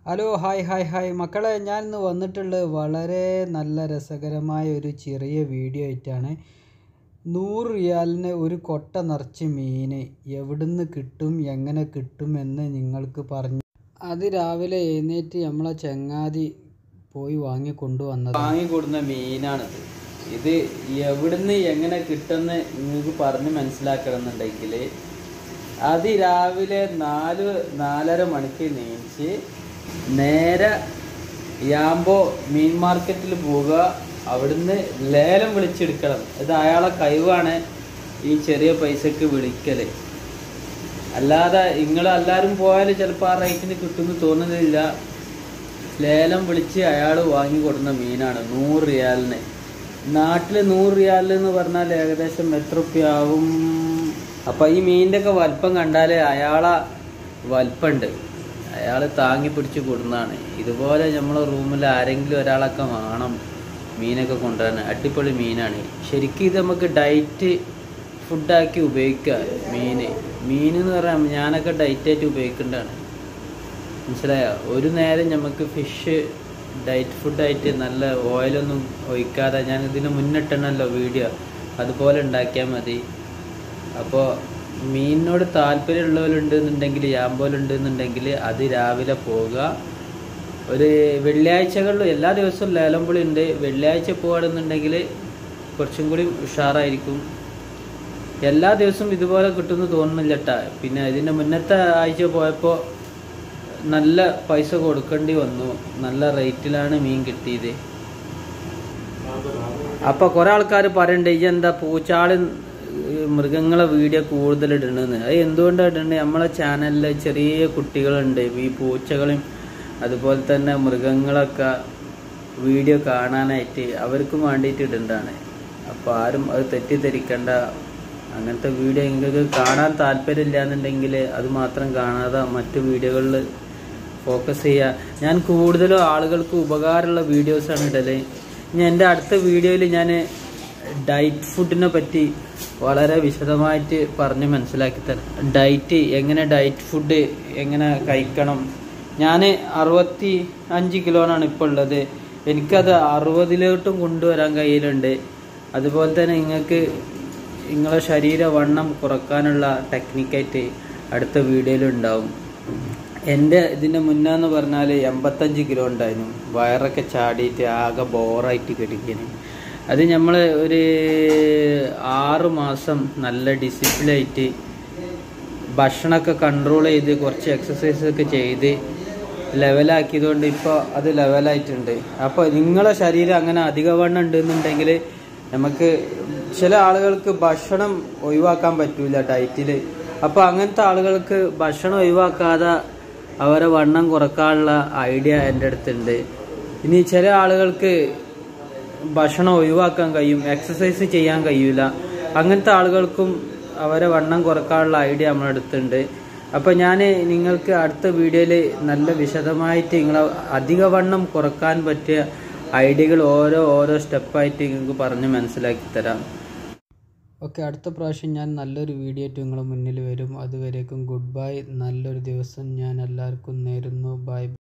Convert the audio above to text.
hello hi hi hi മക്കളെ ഞാൻ ഇന്ന് വന്നിട്ടുള്ളത് വളരെ നല്ല രസകരമായ ഒരു ചെറിയ വീഡിയോ ആയിട്ടാണ് നൂറ് റിയാലിന് ഒരു കൊട്ട നിറച്ച് മീൻ എവിടുന്ന് കിട്ടും എങ്ങനെ കിട്ടുമെന്ന് നിങ്ങൾക്ക് പറഞ്ഞു അത് രാവിലെ എഴുന്നേറ്റ് നമ്മളെ ചങ്ങാതി പോയി വാങ്ങി കൊണ്ടുവന്നത് വാങ്ങിക്കൊടുന്ന മീനാണിത് ഇത് എവിടുന്ന് എങ്ങനെ കിട്ടുമെന്ന് നിങ്ങൾക്ക് പറഞ്ഞ് മനസ്സിലാക്കണമെന്നുണ്ടെങ്കിൽ അതിരാവിലെ നാല് നാലര മണിക്ക് നീച്ച് നേരെ യാമ്പോ മീൻ മാർക്കറ്റിൽ പോവുക അവിടുന്ന് ലേലം വിളിച്ചെടുക്കണം ഇത് അയാളെ കഴിവാണ് ഈ ചെറിയ പൈസക്ക് വിളിക്കല് അല്ലാതെ നിങ്ങൾ എല്ലാവരും പോയാൽ ചിലപ്പോൾ ആ റേറ്റിന് കിട്ടുമെന്ന് തോന്നുന്നില്ല ലേലം വിളിച്ച് അയാൾ വാങ്ങി കൊടുക്കുന്ന മീനാണ് നൂറ് റിയാലിന് നാട്ടിൽ നൂറ് റിയാലിന് എന്ന് പറഞ്ഞാൽ ഏകദേശം എത്ര റുപ്യ ആവും അപ്പം ഈ മീനിൻ്റെ ഒക്കെ വലിപ്പം കണ്ടാൽ അയാളെ വലിപ്പമുണ്ട് അയാൾ താങ്ങി പിടിച്ച് കൊടുക്കുന്നതാണ് ഇതുപോലെ നമ്മളെ റൂമിൽ ആരെങ്കിലും ഒരാളൊക്കെ വേണം മീനൊക്കെ കൊണ്ടുവരാൻ അടിപൊളി മീനാണ് ശരിക്കും ഇത് നമുക്ക് ഡയറ്റ് ഫുഡാക്കി ഉപയോഗിക്കുക മീൻ മീൻ എന്ന് പറയാൻ ഞാനൊക്കെ ഡയറ്റായിട്ട് ഉപയോഗിക്കേണ്ടതാണ് മനസ്സിലായോ ഒരു നേരം നമുക്ക് ഫിഷ് ഡയറ്റ് ഫുഡായിട്ട് നല്ല ഓയിലൊന്നും ഒഴിക്കാതെ ഞാൻ ഇതിന് മുന്നിട്ടണല്ലോ വീഡിയോ അതുപോലെ ഉണ്ടാക്കിയാൽ മതി അപ്പോൾ മീനിനോട് താല്പര്യമുള്ളവരുണ്ടെന്നുണ്ടെങ്കിൽ യാമ്പോലുണ്ടെന്നുണ്ടെങ്കിൽ അത് രാവിലെ പോവുക ഒരു വെള്ളിയാഴ്ചകളിൽ എല്ലാ ദിവസവും ലേലം പൊളി ഉണ്ട് വെള്ളിയാഴ്ച പോവുകയാണെന്നുണ്ടെങ്കിൽ കുറച്ചും കൂടി ഉഷാറായിരിക്കും എല്ലാ ദിവസവും ഇതുപോലെ കിട്ടുമെന്ന് തോന്നുന്നില്ല കേട്ടാ പിന്നെ ഇതിൻ്റെ മുന്നത്തെ ആഴ്ച പോയപ്പോൾ നല്ല പൈസ കൊടുക്കേണ്ടി വന്നു നല്ല റേറ്റിലാണ് മീൻ കിട്ടിയത് അപ്പൊ കുറെ ആൾക്കാർ പറയണ്ട് ഈ എന്താ പൂച്ചാളി മൃഗങ്ങളെ വീഡിയോ കൂടുതൽ ഇടണെന്ന് അത് എന്തുകൊണ്ടാണ് ഇടണത് നമ്മളെ ചാനലിൽ ചെറിയ കുട്ടികളുണ്ട് ഈ പൂച്ചകളും അതുപോലെ തന്നെ മൃഗങ്ങളൊക്കെ വീഡിയോ കാണാനായിട്ട് അവർക്കും വേണ്ടിയിട്ട് ഇടേണ്ടതാണ് അപ്പോൾ ആരും അത് തെറ്റിദ്ധരിക്കേണ്ട അങ്ങനത്തെ വീഡിയോ നിങ്ങൾക്ക് കാണാൻ താല്പര്യമില്ല എന്നുണ്ടെങ്കിൽ അത് മാത്രം കാണാതെ മറ്റു വീഡിയോകളിൽ ഫോക്കസ് ചെയ്യുക ഞാൻ കൂടുതലും ആളുകൾക്ക് ഉപകാരമുള്ള വീഡിയോസാണ് ഇടല് ഇനി എൻ്റെ അടുത്ത വീഡിയോയിൽ ഞാൻ ഡയറ്റ് ഫുഡിനെ പറ്റി വളരെ വിശദമായിട്ട് പറഞ്ഞ് മനസ്സിലാക്കി തരാം ഡയറ്റ് എങ്ങനെ ഡയറ്റ് ഫുഡ് എങ്ങനെ കഴിക്കണം ഞാൻ അറുപത്തി അഞ്ച് കിലോനാണ് ഇപ്പോൾ ഉള്ളത് എനിക്കത് അറുപതിലോട്ടും കൊണ്ടുവരാൻ കഴിയലുണ്ട് അതുപോലെ തന്നെ നിങ്ങൾക്ക് നിങ്ങളെ ശരീര വണ്ണം കുറക്കാനുള്ള ടെക്നിക്കായിട്ട് അടുത്ത വീഡിയോയിൽ ഉണ്ടാവും എൻ്റെ ഇതിൻ്റെ മുന്നെന്ന് പറഞ്ഞാൽ എൺപത്തഞ്ച് കിലോ ഉണ്ടായിരുന്നു വയറൊക്കെ ചാടിയിട്ട് ആകെ ബോറായിട്ട് കിടക്കുന്നു അത് നമ്മൾ ഒരു ആറ് മാസം നല്ല ഡിസിപ്ലിനായിട്ട് ഭക്ഷണമൊക്കെ കൺട്രോൾ ചെയ്ത് കുറച്ച് എക്സസൈസ് ഒക്കെ ചെയ്ത് ലെവലാക്കിയതുകൊണ്ട് ഇപ്പോൾ അത് ലെവലായിട്ടുണ്ട് അപ്പോൾ നിങ്ങളെ ശരീരം അങ്ങനെ അധികവണ്ണം ഉണ്ടെന്നുണ്ടെങ്കിൽ നമുക്ക് ചില ആളുകൾക്ക് ഭക്ഷണം ഒഴിവാക്കാൻ പറ്റൂല ഡയറ്റിൽ അപ്പോൾ അങ്ങനത്തെ ആളുകൾക്ക് ഭക്ഷണം ഒഴിവാക്കാതെ അവരെ വണ്ണം കുറക്കാനുള്ള ഐഡിയ എൻ്റെ അടുത്തുണ്ട് ഇനി ചില ആളുകൾക്ക് ഭക്ഷണം ഒഴിവാക്കാൻ കഴിയും എക്സസൈസ് ചെയ്യാൻ കഴിയൂല അങ്ങനത്തെ ആളുകൾക്കും അവരെ വണ്ണം കുറക്കാനുള്ള ഐഡിയ നമ്മുടെ അടുത്തുണ്ട് അപ്പോൾ ഞാൻ നിങ്ങൾക്ക് അടുത്ത വീഡിയോയിൽ നല്ല വിശദമായിട്ട് നിങ്ങളെ അധിക വണ്ണം കുറക്കാൻ പറ്റിയ ഐഡിയകൾ ഓരോ ഓരോ സ്റ്റെപ്പായിട്ട് നിങ്ങൾക്ക് പറഞ്ഞ് മനസ്സിലാക്കി തരാം ഓക്കെ അടുത്ത പ്രാവശ്യം ഞാൻ നല്ലൊരു വീഡിയോ ആയിട്ട് നിങ്ങളുടെ മുന്നിൽ വരും അതുവരേക്കും ഗുഡ് ബൈ നല്ലൊരു ദിവസം ഞാൻ എല്ലാവർക്കും നേരുന്നു ബൈ